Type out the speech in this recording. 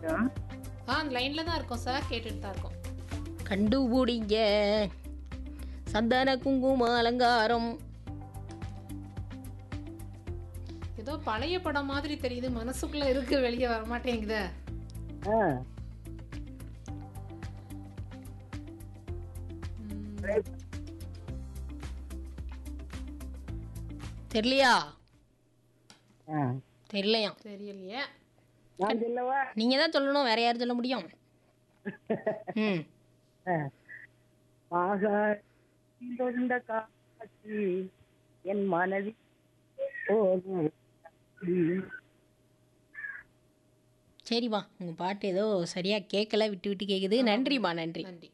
இருக்கா ஆ லைன்ல தான் இருக்கோம் சார் கேட்டுட்டு தான் இருக்கோம் கண்டுபிடிங்க சந்தன குங்கும அலங்காரம் ஏதோ பழைய படம் மாதிரி தெரியுது மனசுக்குள்ள இருக்கு வெளியே வர மாட்டேங்குதே ஆ ம், தெரியலையா ஆ தெரியலையாம் தெரியலையே நான் சொல்லவா நீங்கள் தான் சொல்லணும் வேற யார் சொல்ல முடியும் ம் ஆ. ஆகாயத்திலிருந்த காட்சி என் மனதில் போகும் சரிம்மா உங்கள் பாட்டு ஏதோ சரியாக கேட்கல விட்டு விட்டு கேட்குது நன்றிம்மா நன்றி நன்றி